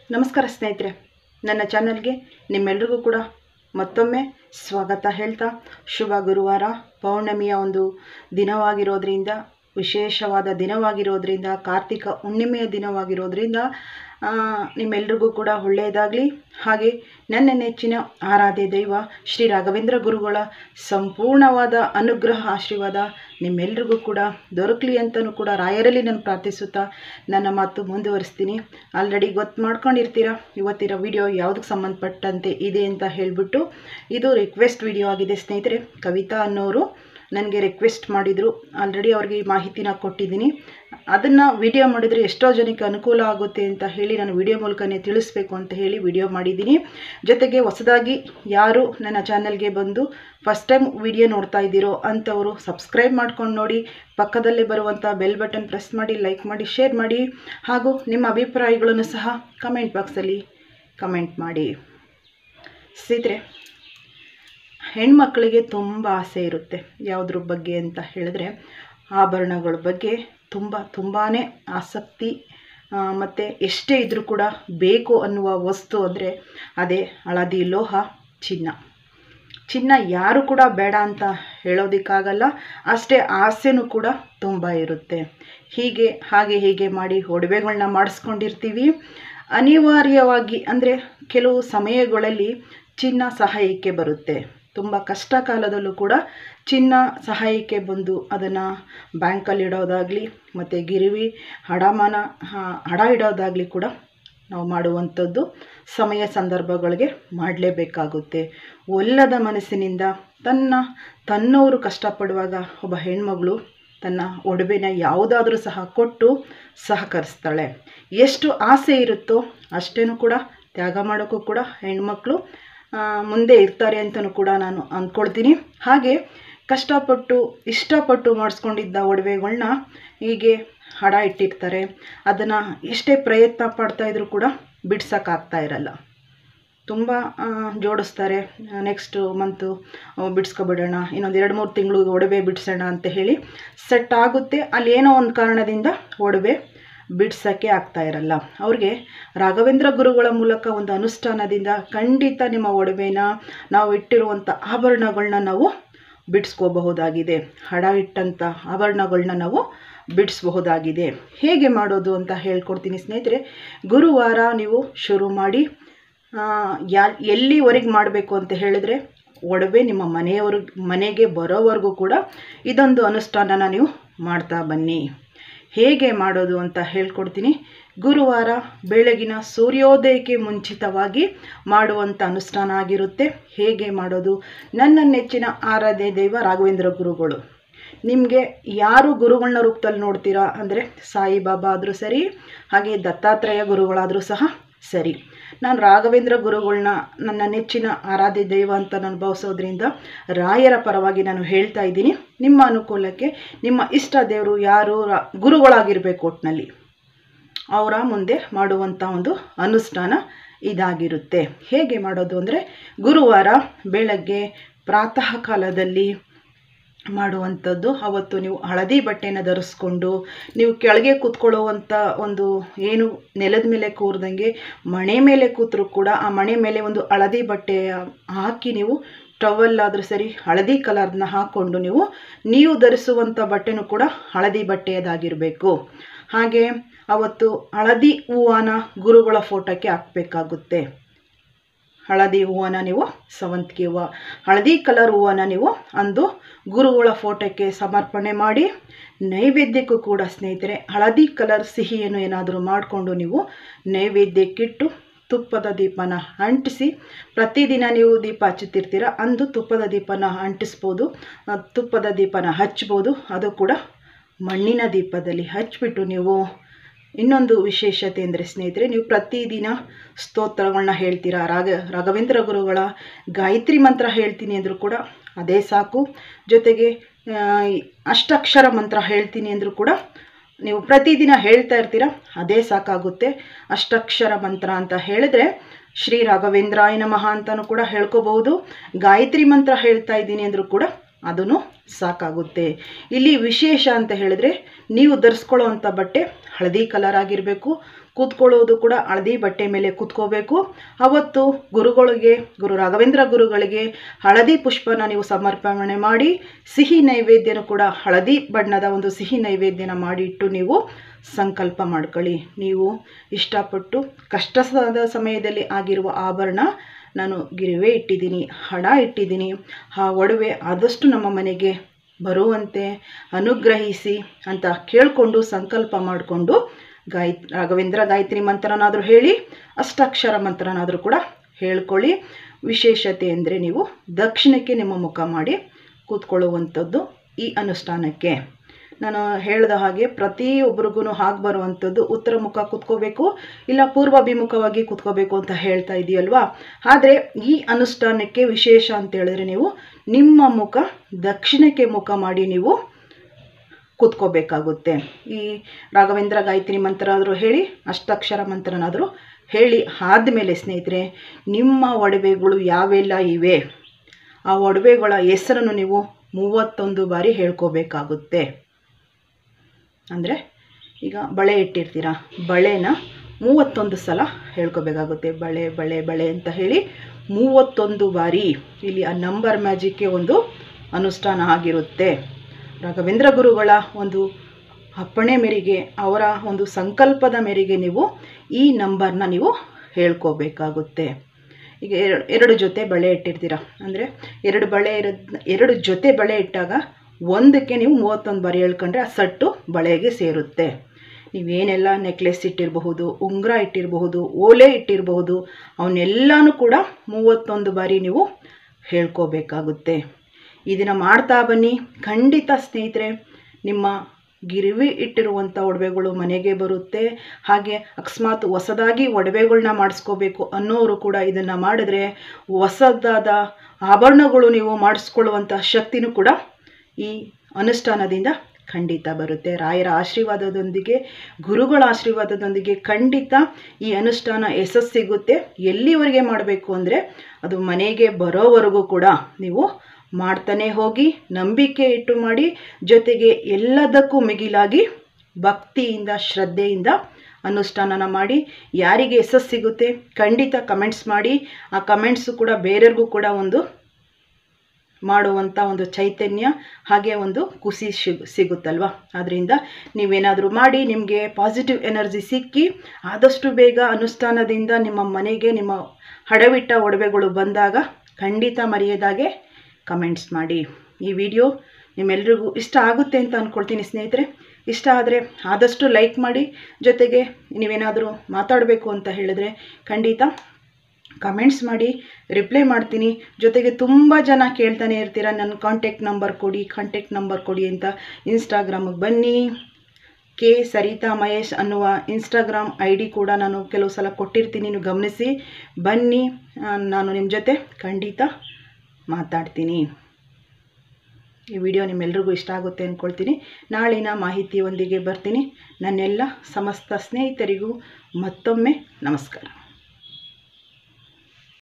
ನಮಸ್ಕಾರ ಸ್ನೇಹಿತರೆ ನನ್ನ ಚಾನಲ್ಗೆ ನಿಮ್ಮೆಲ್ರಿಗೂ ಕೂಡ ಮತ್ತೊಮ್ಮೆ ಸ್ವಾಗತ ಹೇಳ್ತಾ ಶುಭ ಗುರುವಾರ ಪೌರ್ಣಮಿಯ ಒಂದು ದಿನವಾಗಿರೋದ್ರಿಂದ ವಿಶೇಷವಾದ ದಿನವಾಗಿರೋದ್ರಿಂದ ಕಾರ್ತಿಕ ಹುಣ್ಣಿಮೆಯ ದಿನವಾಗಿರೋದ್ರಿಂದ ಆ, ನಿಮ್ಮೆಲ್ರಿಗೂ ಕೂಡ ಒಳ್ಳೆಯದಾಗಲಿ ಹಾಗೆ ನನ್ನ ನೆಚ್ಚಿನ ಆರಾಧ್ಯ ದೈವ ಶ್ರೀ ರಾಘವೇಂದ್ರ ಗುರುಗಳ ಸಂಪೂರ್ಣವಾದ ಅನುಗ್ರಹ ಆಶೀರ್ವಾದ ನಿಮ್ಮೆಲ್ರಿಗೂ ಕೂಡ ದೊರಕಲಿ ಅಂತಲೂ ಕೂಡ ರಾಯರಲ್ಲಿ ನಾನು ಪ್ರಾರ್ಥಿಸುತ್ತಾ ನನ್ನ ಮಾತು ಮುಂದುವರಿಸ್ತೀನಿ ಆಲ್ರೆಡಿ ಗೊತ್ತು ಮಾಡ್ಕೊಂಡಿರ್ತೀರ ಇವತ್ತಿನ ವಿಡಿಯೋ ಯಾವುದಕ್ಕೆ ಸಂಬಂಧಪಟ್ಟಂತೆ ಇದೆ ಅಂತ ಹೇಳಿಬಿಟ್ಟು ಇದು ರಿಕ್ವೆಸ್ಟ್ ವಿಡಿಯೋ ಆಗಿದೆ ಸ್ನೇಹಿತರೆ ಕವಿತಾ ಅನ್ನೋರು ನನಗೆ ರಿಕ್ವೆಸ್ಟ್ ಮಾಡಿದರು ಆಲ್ರೆಡಿ ಅವ್ರಿಗೆ ಈ ಮಾಹಿತಿನ ಕೊಟ್ಟಿದ್ದೀನಿ ಅದನ್ನು ವಿಡಿಯೋ ಮಾಡಿದರೆ ಎಷ್ಟೋ ಜನಕ್ಕೆ ಅನುಕೂಲ ಆಗುತ್ತೆ ಅಂತ ಹೇಳಿ ನಾನು ವಿಡಿಯೋ ಮೂಲಕನೇ ತಿಳಿಸ್ಬೇಕು ಅಂತ ಹೇಳಿ ವಿಡಿಯೋ ಮಾಡಿದ್ದೀನಿ ಜೊತೆಗೆ ಹೊಸದಾಗಿ ಯಾರು ನನ್ನ ಚಾನಲ್ಗೆ ಬಂದು ಫಸ್ಟ್ ಟೈಮ್ ವಿಡಿಯೋ ನೋಡ್ತಾ ಇದ್ದೀರೋ ಅಂಥವರು ಸಬ್ಸ್ಕ್ರೈಬ್ ಮಾಡ್ಕೊಂಡು ನೋಡಿ ಪಕ್ಕದಲ್ಲೇ ಬರುವಂಥ ಬೆಲ್ ಬಟನ್ ಪ್ರೆಸ್ ಮಾಡಿ ಲೈಕ್ ಮಾಡಿ ಶೇರ್ ಮಾಡಿ ಹಾಗೂ ನಿಮ್ಮ ಅಭಿಪ್ರಾಯಗಳನ್ನು ಸಹ ಕಮೆಂಟ್ ಬಾಕ್ಸಲ್ಲಿ ಕಮೆಂಟ್ ಮಾಡಿ ಸ್ನೇಹಿತರೆ ಹೆಣ್ಮಕ್ಳಿಗೆ ತುಂಬ ಆಸೆ ಇರುತ್ತೆ ಯಾವುದ್ರ ಬಗ್ಗೆ ಅಂತ ಹೇಳಿದ್ರೆ ಆಭರಣಗಳ ಬಗ್ಗೆ ತುಂಬ ತುಂಬಾ ಆಸಕ್ತಿ ಮತ್ತು ಎಷ್ಟೇ ಇದ್ದರೂ ಕೂಡ ಬೇಕು ಅನ್ನುವ ವಸ್ತು ಅಂದರೆ ಅದೇ ಹಳದಿ ಲೋಹ ಚಿನ್ನ ಚಿನ್ನ ಯಾರು ಕೂಡ ಬೇಡ ಅಂತ ಹೇಳೋದಕ್ಕಾಗಲ್ಲ ಅಷ್ಟೇ ಆಸೆನೂ ಕೂಡ ತುಂಬ ಇರುತ್ತೆ ಹೀಗೆ ಹಾಗೆ ಹೀಗೆ ಮಾಡಿ ಒಡವೆಗಳನ್ನ ಮಾಡಿಸ್ಕೊಂಡಿರ್ತೀವಿ ಅನಿವಾರ್ಯವಾಗಿ ಅಂದರೆ ಕೆಲವು ಸಮಯಗಳಲ್ಲಿ ಚಿನ್ನ ಸಹಾಯಕ್ಕೆ ಬರುತ್ತೆ ತುಂಬ ಕಷ್ಟ ಕಾಲದಲ್ಲೂ ಕೂಡ ಚಿನ್ನ ಸಹಾಯಕ್ಕೆ ಬಂದು ಅದನ್ನು ಬ್ಯಾಂಕಲ್ಲಿ ಇಡೋದಾಗಲಿ ಮತ್ತು ಗಿರಿವಿ ಹಡಮಾನ ಹಡ ಇಡೋದಾಗಲಿ ಕೂಡ ನಾವು ಮಾಡುವಂಥದ್ದು ಸಮಯ ಸಂದರ್ಭಗಳಿಗೆ ಮಾಡಲೇಬೇಕಾಗುತ್ತೆ ಒಲ್ಲದ ಮನಸ್ಸಿನಿಂದ ತನ್ನ ತನ್ನವರು ಕಷ್ಟಪಡುವಾಗ ಒಬ್ಬ ಹೆಣ್ಮಗಳು ತನ್ನ ಒಡವೆನ ಯಾವುದಾದ್ರೂ ಸಹ ಕೊಟ್ಟು ಸಹಕರಿಸ್ತಾಳೆ ಎಷ್ಟು ಆಸೆ ಇರುತ್ತೋ ಅಷ್ಟೇನೂ ಕೂಡ ತ್ಯಾಗ ಮಾಡೋಕ್ಕೂ ಕೂಡ ಹೆಣ್ಮಕ್ಳು ಆ, ಮುಂದೆ ಇರ್ತಾರೆ ಅಂತಲೂ ಕೂಡ ನಾನು ಅಂದ್ಕೊಳ್ತೀನಿ ಹಾಗೆ ಕಷ್ಟಪಟ್ಟು ಇಷ್ಟಪಟ್ಟು ಮಾಡಿಸ್ಕೊಂಡಿದ್ದ ಒಡವೆಗಳ್ನ ಹೀಗೆ ಹಡ ಇಟ್ಟಿರ್ತಾರೆ ಅದನ್ನು ಎಷ್ಟೇ ಪ್ರಯತ್ನ ಪಡ್ತಾಯಿದ್ರು ಕೂಡ ಬಿಡ್ಸೋಕ್ಕಾಗ್ತಾ ಇರಲ್ಲ ತುಂಬ ಆ, ಜೋಡಿಸ್ತಾರೆ ನೆಕ್ಸ್ಟು ಮಂತು ಬಿಡಿಸ್ಕೊಬಿಡೋಣ ಇನ್ನೊಂದು ಎರಡು ಮೂರು ತಿಂಗಳು ಒಡವೆ ಬಿಡಿಸೋಣ ಅಂತ ಹೇಳಿ ಸೆಟ್ ಆಗುತ್ತೆ ಅಲ್ಲಿ ಏನೋ ಒಂದು ಕಾರಣದಿಂದ ಒಡವೆ ಬಿಡ್ಸೋಕ್ಕೆ ಆಗ್ತಾ ಇರಲ್ಲ ಅವ್ರಿಗೆ ರಾಘವೇಂದ್ರ ಗುರುಗಳ ಮೂಲಕ ಒಂದು ಅನುಷ್ಠಾನದಿಂದ ಖಂಡಿತ ನಿಮ್ಮ ಒಡವೆನ ನಾವು ಇಟ್ಟಿರುವಂಥ ಆಭರಣಗಳನ್ನ ನಾವು ಬಿಡಿಸ್ಕೋಬಹುದಾಗಿದೆ ಹಡ ಇಟ್ಟಂಥ ಆಭರಣಗಳನ್ನ ನಾವು ಬಿಡಿಸಬಹುದಾಗಿದೆ ಹೇಗೆ ಮಾಡೋದು ಅಂತ ಹೇಳ್ಕೊಡ್ತೀನಿ ಸ್ನೇಹಿತರೆ ಗುರುವಾರ ನೀವು ಶುರು ಮಾಡಿ ಆ, ಯಾ ಎಲ್ಲಿವರೆಗೆ ಮಾಡಬೇಕು ಅಂತ ಹೇಳಿದ್ರೆ ಒಡವೆ ನಿಮ್ಮ ಮನೆಯವ್ರಿಗೆ ಮನೆಗೆ ಬರೋವರೆಗೂ ಕೂಡ ಇದೊಂದು ಅನುಷ್ಠಾನನ ನೀವು ಮಾಡ್ತಾ ಬನ್ನಿ ಹೇಗೆ ಮಾಡೋದು ಅಂತ ಹೇಳ್ಕೊಡ್ತೀನಿ ಗುರುವಾರ ಬೆಳಗಿನ ಸೂರ್ಯೋದಯಕ್ಕೆ ಮುಂಚಿತವಾಗಿ ಮಾಡುವಂಥ ಅನುಷ್ಠಾನ ಆಗಿರುತ್ತೆ ಹೇಗೆ ಮಾಡೋದು ನನ್ನ ನೆಚ್ಚಿನ ಆರಾಧ್ಯ ದೈವ ರಾಘವೇಂದ್ರ ಗುರುಗಳು ನಿಮಗೆ ಯಾರು ಗುರುಗಳನ್ನ ರೂಪದಲ್ಲಿ ನೋಡ್ತೀರಾ ಅಂದರೆ ಸಾಯಿಬಾಬಾ ಆದರೂ ಸರಿ ಹಾಗೆ ದತ್ತಾತ್ರೇಯ ಗುರುಗಳಾದರೂ ಸಹ ಸರಿ ನಾನು ರಾಘವೇಂದ್ರ ಗುರುಗಳನ್ನ ನನ್ನ ನೆಚ್ಚಿನ ಆರಾಧ್ಯ ದೈವ ಅಂತ ನಾನು ಭಾವಿಸೋದ್ರಿಂದ ರಾಯರ ಪರವಾಗಿ ನಾನು ಹೇಳ್ತಾ ಇದ್ದೀನಿ ನಿಮ್ಮ ಅನುಕೂಲಕ್ಕೆ ನಿಮ್ಮ ಇಷ್ಟ ದೇವರು ಯಾರು ರಾ ಗುರುಗಳಾಗಿರಬೇಕು ಒಟ್ಟಿನಲ್ಲಿ ಅವರ ಮುಂದೆ ಮಾಡುವಂಥ ಒಂದು ಅನುಷ್ಠಾನ ಇದಾಗಿರುತ್ತೆ ಹೇಗೆ ಮಾಡೋದು ಅಂದರೆ ಗುರುವಾರ ಬೆಳಗ್ಗೆ ಪ್ರಾತಃ ಕಾಲದಲ್ಲಿ ಮಾಡುವಂಥದ್ದು ಅವತ್ತು ನೀವು ಹಳದಿ ಬಟ್ಟೆನ ಧರಿಸ್ಕೊಂಡು ನೀವು ಕೆಳಗೆ ಕೂತ್ಕೊಳ್ಳುವಂಥ ಒಂದು ಏನು ನೆಲದ ಮೇಲೆ ಕೂರ್ದಂಗೆ ಮಣೆ ಮೇಲೆ ಕೂತರೂ ಕೂಡ ಆ ಮಣೆ ಮೇಲೆ ಒಂದು ಹಳದಿ ಬಟ್ಟೆ ಹಾಕಿ ನೀವು ಟವಲ್ ಆದರೂ ಸರಿ ಹಳದಿ ಕಲರ್ನ ಹಾಕ್ಕೊಂಡು ನೀವು ನೀವು ಧರಿಸುವಂಥ ಬಟ್ಟೆನೂ ಕೂಡ ಹಳದಿ ಬಟ್ಟೆಯದಾಗಿರಬೇಕು ಹಾಗೆ ಅವತ್ತು ಹಳದಿ ಹೂವನ ಗುರುಗಳ ಫೋಟೋಕ್ಕೆ ಹಾಕಬೇಕಾಗುತ್ತೆ ಹಳದಿ ಹೂವನ್ನ ನೀವು ಸವಂತಿಗೆ ಹೂವು ಹಳದಿ ಕಲರ್ ಹೂವನ್ನ ನೀವು ಅಂದು ಗುರುಗಳ ಫೋಟೋಕ್ಕೆ ಸಮರ್ಪಣೆ ಮಾಡಿ ನೈವೇದ್ಯಕ್ಕೂ ಕೂಡ ಸ್ನೇಹಿತರೆ ಹಳದಿ ಕಲರ್ ಸಿಹಿಯನ್ನು ಏನಾದರೂ ಮಾಡಿಕೊಂಡು ನೀವು ನೈವೇದ್ಯಕ್ಕಿಟ್ಟು ತುಪ್ಪದ ದೀಪನ ಅಂಟಿಸಿ ಪ್ರತಿದಿನ ನೀವು ದೀಪ ಹಚ್ಚುತ್ತಿರ್ತೀರ ಅಂದು ತುಪ್ಪದ ದೀಪನ ಅಂಟಿಸ್ಬೋದು ಆ, ತುಪ್ಪದ ದೀಪನ ಹಚ್ಬೋದು ಅದು ಕೂಡ ಮಣ್ಣಿನ ದೀಪದಲ್ಲಿ ಹಚ್ಬಿಟ್ಟು ನೀವು ಇನ್ನೊಂದು ವಿಶೇಷತೆ ಅಂದರೆ ಸ್ನೇಹಿತರೆ ನೀವು ಪ್ರತಿದಿನ ಸ್ತೋತ್ರಗಳನ್ನ ಹೇಳ್ತೀರಾ ರಾಘ ರಾಘವೇಂದ್ರ ಗುರುಗಳ ಗಾಯತ್ರಿ ಮಂತ್ರ ಹೇಳ್ತೀನಿ ಅಂದರೂ ಕೂಡ ಅದೇ ಸಾಕು ಜೊತೆಗೆ ಆ, ಅಷ್ಟಾಕ್ಷರ ಮಂತ್ರ ಹೇಳ್ತೀನಿ ಅಂದರೂ ಕೂಡ ನೀವು ಪ್ರತಿದಿನ ಹೇಳ್ತಾ ಇರ್ತೀರ ಅದೇ ಸಾಕಾಗುತ್ತೆ ಅಷ್ಟಾಕ್ಷರ ಮಂತ್ರ ಅಂತ ಹೇಳಿದ್ರೆ ಶ್ರೀ ರಾಘವೇಂದ್ರಾಯ ನಮಃ ಅಂತಲೂ ಕೂಡ ಹೇಳ್ಕೋಬಹುದು ಗಾಯತ್ರಿ ಮಂತ್ರ ಹೇಳ್ತಾ ಇದ್ದೀನಿ ಅಂದರೂ ಕೂಡ ಅದೂ ಸಾಕಾಗುತ್ತೆ ಇಲ್ಲಿ ವಿಶೇಷ ಅಂತ ಹೇಳಿದ್ರೆ ನೀವು ಧರಿಸ್ಕೊಳ್ಳೋ ಅಂಥ ಬಟ್ಟೆ ಹಳದಿ ಕಲರ್ ಆಗಿರಬೇಕು ಕೂತ್ಕೊಳ್ಳೋದು ಕೂಡ ಹಳದಿ ಬಟ್ಟೆ ಮೇಲೆ ಕೂತ್ಕೋಬೇಕು ಅವತ್ತು ಗುರುಗಳಿಗೆ ಗುರು ರಾಘವೇಂದ್ರ ಗುರುಗಳಿಗೆ ಹಳದಿ ಪುಷ್ಪನ ನೀವು ಸಮರ್ಪಣೆ ಮಾಡಿ ಸಿಹಿ ನೈವೇದ್ಯನ ಕೂಡ ಹಳದಿ ಬಣ್ಣದ ಒಂದು ಸಿಹಿ ನೈವೇದ್ಯನ ಮಾಡಿಟ್ಟು ನೀವು ಸಂಕಲ್ಪ ಮಾಡ್ಕೊಳ್ಳಿ ನೀವು ಇಷ್ಟಪಟ್ಟು ಕಷ್ಟದ ಸಮಯದಲ್ಲಿ ಆಗಿರುವ ಆಭರಣ ನಾನು ಗಿರಿವೆ ಇಟ್ಟಿದ್ದೀನಿ ಹಣ ಇಟ್ಟಿದ್ದೀನಿ ಆ ಒಡವೆ ಆದಷ್ಟು ನಮ್ಮ ಮನೆಗೆ ಬರುವಂತೆ ಅನುಗ್ರಹಿಸಿ ಅಂತ ಕೇಳಿಕೊಂಡು ಸಂಕಲ್ಪ ಮಾಡಿಕೊಂಡು ಗಾಯ ರಾಘವೇಂದ್ರ ಗಾಯತ್ರಿ ಮಂತ್ರನಾದರೂ ಹೇಳಿ ಅಷ್ಟಾಕ್ಷರ ಮಂತ್ರನಾದರೂ ಕೂಡ ಹೇಳ್ಕೊಳ್ಳಿ ವಿಶೇಷತೆ ಅಂದರೆ ನೀವು ದಕ್ಷಿಣಕ್ಕೆ ನಿಮ್ಮ ಮುಖ ಮಾಡಿ ಕೂತ್ಕೊಳ್ಳುವಂಥದ್ದು ಈ ಅನುಷ್ಠಾನಕ್ಕೆ ನಾನು ಹೇಳಿದ ಹಾಗೆ ಪ್ರತಿಯೊಬ್ಬರಿಗೂ ಹಾಗೆ ಬರುವಂಥದ್ದು ಉತ್ತರ ಮುಖ ಕೂತ್ಕೋಬೇಕು ಇಲ್ಲ ಪೂರ್ವಾಭಿಮುಖವಾಗಿ ಕೂತ್ಕೋಬೇಕು ಅಂತ ಹೇಳ್ತಾ ಇದೆಯಲ್ವಾ ಆದರೆ ಈ ಅನುಷ್ಠಾನಕ್ಕೆ ವಿಶೇಷ ಅಂತ ಹೇಳಿದ್ರೆ ನೀವು ನಿಮ್ಮ ಮುಖ ದಕ್ಷಿಣಕ್ಕೆ ಮುಖ ಮಾಡಿ ನೀವು ಕೂತ್ಕೋಬೇಕಾಗುತ್ತೆ ಈ ರಾಘವೇಂದ್ರ ಗಾಯತ್ರಿ ಮಂತ್ರ ಆದರೂ ಹೇಳಿ ಅಷ್ಟಾಕ್ಷರ ಮಂತ್ರನಾದರೂ ಹೇಳಿ ಆದಮೇಲೆ ಸ್ನೇಹಿತರೆ ನಿಮ್ಮ ಒಡವೆಗಳು ಯಾವೆಲ್ಲ ಇವೆ ಆ ಒಡವೆಗಳ ಹೆಸರನ್ನು ನೀವು ಮೂವತ್ತೊಂದು ಬಾರಿ ಹೇಳ್ಕೋಬೇಕಾಗುತ್ತೆ ಅಂದರೆ ಈಗ ಬಳೆ ಇಟ್ಟಿರ್ತೀರ ಬಳೆನ ಮೂವತ್ತೊಂದು ಸಲ ಹೇಳ್ಕೋಬೇಕಾಗುತ್ತೆ ಬಳೆ ಬಳೆ ಬಳೆ ಅಂತ ಹೇಳಿ ಮೂವತ್ತೊಂದು ಬಾರಿ ಇಲ್ಲಿ ಆ ನಂಬರ್ ಮ್ಯಾಜಿಕ್ಗೆ ಒಂದು ಅನುಷ್ಠಾನ ಆಗಿರುತ್ತೆ ರಾಘವೇಂದ್ರ ಗುರುಗಳ ಒಂದು ಅಪ್ಪಣೆ ಮೇರೆಗೆ ಅವರ ಒಂದು ಸಂಕಲ್ಪದ ಮೇರೆಗೆ ನೀವು ಈ ನಂಬರ್ನ ನೀವು ಹೇಳ್ಕೋಬೇಕಾಗುತ್ತೆ ಈಗ ಎರಡು ಎರಡು ಜೊತೆ ಬಳೆ ಇಟ್ಟಿರ್ತೀರ ಅಂದರೆ ಎರಡು ಬಳೆ ಇರೋದ್ ಎರಡು ಜೊತೆ ಬಳೆ ಇಟ್ಟಾಗ ಒಂದಕ್ಕೆ ನೀವು ಮೂವತ್ತೊಂದು ಬಾರಿ ಹೇಳ್ಕೊಂಡ್ರೆ ಆ ಸಟ್ಟು ಬಳೆಗೆ ಸೇರುತ್ತೆ ನೀವೇನೆಲ್ಲ ನೆಕ್ಲೆಸ್ ಇಟ್ಟಿರಬಹುದು ಉಂಗುರ ಇಟ್ಟಿರಬಹುದು ಓಲೆ ಇಟ್ಟಿರಬಹುದು ಅವನ್ನೆಲ್ಲನೂ ಕೂಡ ಮೂವತ್ತೊಂದು ಬಾರಿ ನೀವು ಹೇಳ್ಕೋಬೇಕಾಗುತ್ತೆ ಇದನ್ನು ಮಾಡ್ತಾ ಬನ್ನಿ ಖಂಡಿತ ಸ್ನೇಹಿತರೆ ನಿಮ್ಮ ಗಿರಿವಿ ಇಟ್ಟಿರುವಂಥ ಒಡವೆಗಳು ಮನೆಗೆ ಬರುತ್ತೆ ಹಾಗೆ ಅಕಸ್ಮಾತ್ ಹೊಸದಾಗಿ ಒಡವೆಗಳನ್ನ ಮಾಡಿಸ್ಕೋಬೇಕು ಅನ್ನೋರು ಕೂಡ ಇದನ್ನು ಮಾಡಿದ್ರೆ ಹೊಸದಾದ ಆಭರಣಗಳು ನೀವು ಮಾಡಿಸ್ಕೊಳ್ಳುವಂಥ ಶಕ್ತಿನೂ ಕೂಡ ಈ ಅನುಷ್ಠಾನದಿಂದ ಖಂಡಿತ ಬರುತ್ತೆ ರಾಯರ ಆಶೀರ್ವಾದದೊಂದಿಗೆ ಗುರುಗಳ ಆಶೀರ್ವಾದದೊಂದಿಗೆ ಖಂಡಿತ ಈ ಅನುಷ್ಠಾನ ಯಶಸ್ಸು ಸಿಗುತ್ತೆ ಎಲ್ಲಿವರೆಗೆ ಮಾಡಬೇಕು ಅಂದರೆ ಅದು ಮನೆಗೆ ಬರೋವರೆಗೂ ಕೂಡ ನೀವು ಮಾಡ್ತಾನೆ ಹೋಗಿ ನಂಬಿಕೆ ಇಟ್ಟು ಮಾಡಿ ಜೊತೆಗೆ ಎಲ್ಲದಕ್ಕೂ ಮಿಗಿಲಾಗಿ ಭಕ್ತಿಯಿಂದ ಶ್ರದ್ಧೆಯಿಂದ ಅನುಷ್ಠಾನನ ಮಾಡಿ ಯಾರಿಗೆ ಯಶಸ್ಸು ಸಿಗುತ್ತೆ ಖಂಡಿತ ಕಮೆಂಟ್ಸ್ ಮಾಡಿ ಆ ಕಮೆಂಟ್ಸು ಕೂಡ ಬೇರೆಯವ್ರಿಗೂ ಕೂಡ ಒಂದು ಮಾಡುವಂಥ ಒಂದು ಚೈತನ್ಯ ಹಾಗೆ ಒಂದು ಖುಷಿ ಸಿಗ್ ಸಿಗುತ್ತಲ್ವ ಆದ್ದರಿಂದ ನೀವೇನಾದರೂ ಮಾಡಿ ನಿಮಗೆ ಪಾಸಿಟಿವ್ ಎನರ್ಜಿ ಸಿಕ್ಕಿ ಆದಷ್ಟು ಬೇಗ ಅನುಷ್ಠಾನದಿಂದ ನಿಮ್ಮ ಮನೆಗೆ ನಿಮ್ಮ ಹಡವಿಟ್ಟ ಒಡವೆಗಳು ಬಂದಾಗ ಖಂಡಿತ ಮರೆಯದಾಗೆ ಕಮೆಂಟ್ಸ್ ಮಾಡಿ ಈ ವಿಡಿಯೋ ನಿಮ್ಮೆಲ್ರಿಗೂ ಇಷ್ಟ ಆಗುತ್ತೆ ಅಂತ ಅಂದ್ಕೊಳ್ತೀನಿ ಸ್ನೇಹಿತರೆ ಇಷ್ಟ ಆದರೆ ಆದಷ್ಟು ಲೈಕ್ ಮಾಡಿ ಜೊತೆಗೆ ನೀವೇನಾದರೂ ಮಾತಾಡಬೇಕು ಅಂತ ಹೇಳಿದ್ರೆ ಖಂಡಿತ ಕಮೆಂಟ್ಸ್ ಮಾಡಿ ರಿಪ್ಲೈ ಮಾಡ್ತೀನಿ ಜೊತೆಗೆ ತುಂಬ ಜನ ಕೇಳ್ತಾನೆ ಇರ್ತೀರ ನನ್ನ ಕಾಂಟ್ಯಾಕ್ಟ್ ನಂಬರ್ ಕೊಡಿ ಕಾಂಟ್ಯಾಕ್ಟ್ ನಂಬರ್ ಕೊಡಿ ಅಂತ ಇನ್ಸ್ಟಾಗ್ರಾಮಿಗೆ ಬನ್ನಿ ಕೆ ಸರಿತಾ ಮಹೇಶ್ ಅನ್ನುವ ಇನ್ಸ್ಟಾಗ್ರಾಮ್ ಐ ಡಿ ಕೂಡ ನಾನು ಕೆಲವು ಸಲ ಕೊಟ್ಟಿರ್ತೀನಿ ನೀವು ಗಮನಿಸಿ ಬನ್ನಿ ಆ, ನಾನು ನಿಮ್ಮ ಜೊತೆ ಖಂಡಿತ ಮಾತಾಡ್ತೀನಿ ಈ ವಿಡಿಯೋ ನಿಮ್ಮೆಲ್ರಿಗೂ ಇಷ್ಟ ಆಗುತ್ತೆ ಅಂದ್ಕೊಳ್ತೀನಿ ನಾಳಿನ ಮಾಹಿತಿಯೊಂದಿಗೆ ಬರ್ತೀನಿ ನನ್ನೆಲ್ಲ ಸಮಸ್ತ ಸ್ನೇಹಿತರಿಗೂ ಮತ್ತೊಮ್ಮೆ ನಮಸ್ಕಾರ